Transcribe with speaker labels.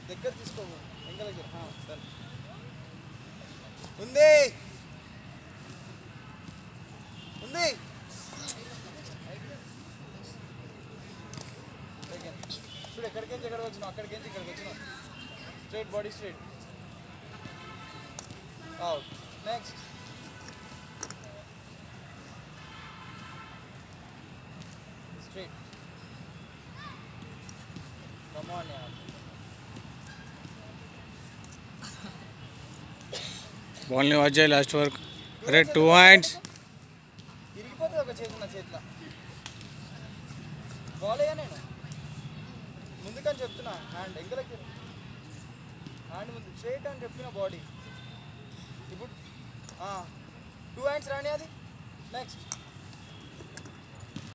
Speaker 1: దగ్గర తీసుకోవు ఇంకా దగ్గర ఆ, సరే ఉంది ఉంది Second. చూడు ఎక్కడికి నుంచి ఎక్కడికి వచ్చినావు అక్కడికి నుంచి ఇక్కడికి వచ్చినావు straight body straight out next straight. Come on, yaar.
Speaker 2: బాల్ని వాచ్ చేయాలి లాస్ట్ వరకు అరే టూ హ్యాండ్స్
Speaker 1: ఇరిగిపోతుంది ఒక చేతి నా చేతిలో బాల్ అయ్యా నేను ముందుకని చెప్తున్నా హ్యాండ్ ఎంకలకి హ్యాండ్ ముందు స్ట్రైట్ అని చెప్తున్నా బాడీ ఇప్పుడు టూ హ్యాండ్స్ రాని అది నెక్స్ట్